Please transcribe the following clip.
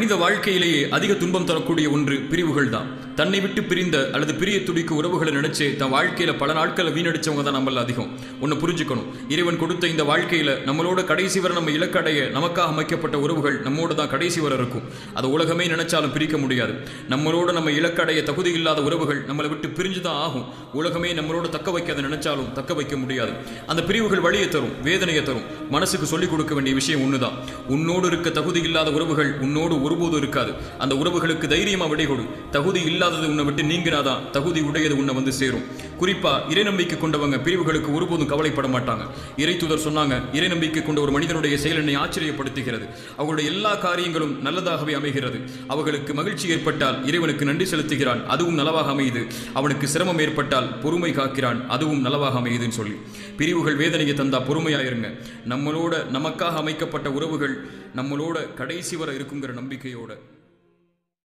மனித வாழ்க்கையிலேயே அதிக துன்பம் தரக்கூடிய ஒன்று பிரிவுகள் தான் தன்னை விட்டு பிரிந்த அல்லது பிரிய துடிக்க உறவுகளை நினைச்சு தன் வாழ்க்கையில பல நாட்களை வீணடிச்சவங்க தான் நம்மள அதிகம் ஒன்று புரிஞ்சுக்கணும் இறைவன் கொடுத்த இந்த வாழ்க்கையில நம்மளோட கடைசி வரை நம்ம இலக்கடைய நமக்காக அமைக்கப்பட்ட உறவுகள் நம்மோட தான் கடைசி வரை இருக்கும் அதை உலகமே நினைச்சாலும் பிரிக்க முடியாது நம்மளோட நம்ம இலக்கடைய தகுதி இல்லாத உறவுகள் நம்மளை விட்டு பிரிஞ்சு தான் ஆகும் உலகமே நம்மளோட தக்க வைக்க அதை நினைச்சாலும் தக்க வைக்க முடியாது அந்த பிரிவுகள் வழியை தரும் வேதனையை தரும் மனசுக்கு சொல்லிக் கொடுக்க வேண்டிய விஷயம் ஒண்ணுதான் உன்னோடு இருக்க தகுதி இல்லாத உறவுகள் உன்னோடு ஒருபோதும் இருக்காது அந்த உறவுகளுக்கு தைரியமா விடை கொடு தகுதி இல்லாதது உன்னை விட்டு நீங்கினாதான் தகுதி உடையது உன்னை வந்து சேரும் குறிப்பா இறை நம்பிக்கை கொண்டவங்க பிரிவுகளுக்கு ஒருபோதும் கவலைப்பட மாட்டாங்க இறை தூதர் சொன்னாங்க இறை நம்பிக்கை கொண்ட ஒரு மனிதனுடைய செயல் என்னை ஆச்சரியப்படுத்துகிறது அவர்களுடைய எல்லா காரியங்களும் நல்லதாகவே அமைகிறது அவர்களுக்கு மகிழ்ச்சி ஏற்பட்டால் இறைவனுக்கு நன்றி செலுத்துகிறான் அதுவும் நலவாக அமையுது அவனுக்கு சிரமம் ஏற்பட்டால் பொறுமை காக்கிறான் அதுவும் நலவாக அமையுதுன்னு சொல்லி பிரிவுகள் வேதனையை தந்தா பொறுமையாயிருங்க நம்மளோட நமக்காக அமைக்கப்பட்ட உறவுகள் நம்மளோட கடைசி வரை இருக்குங்கிற நம்பிக்கையோட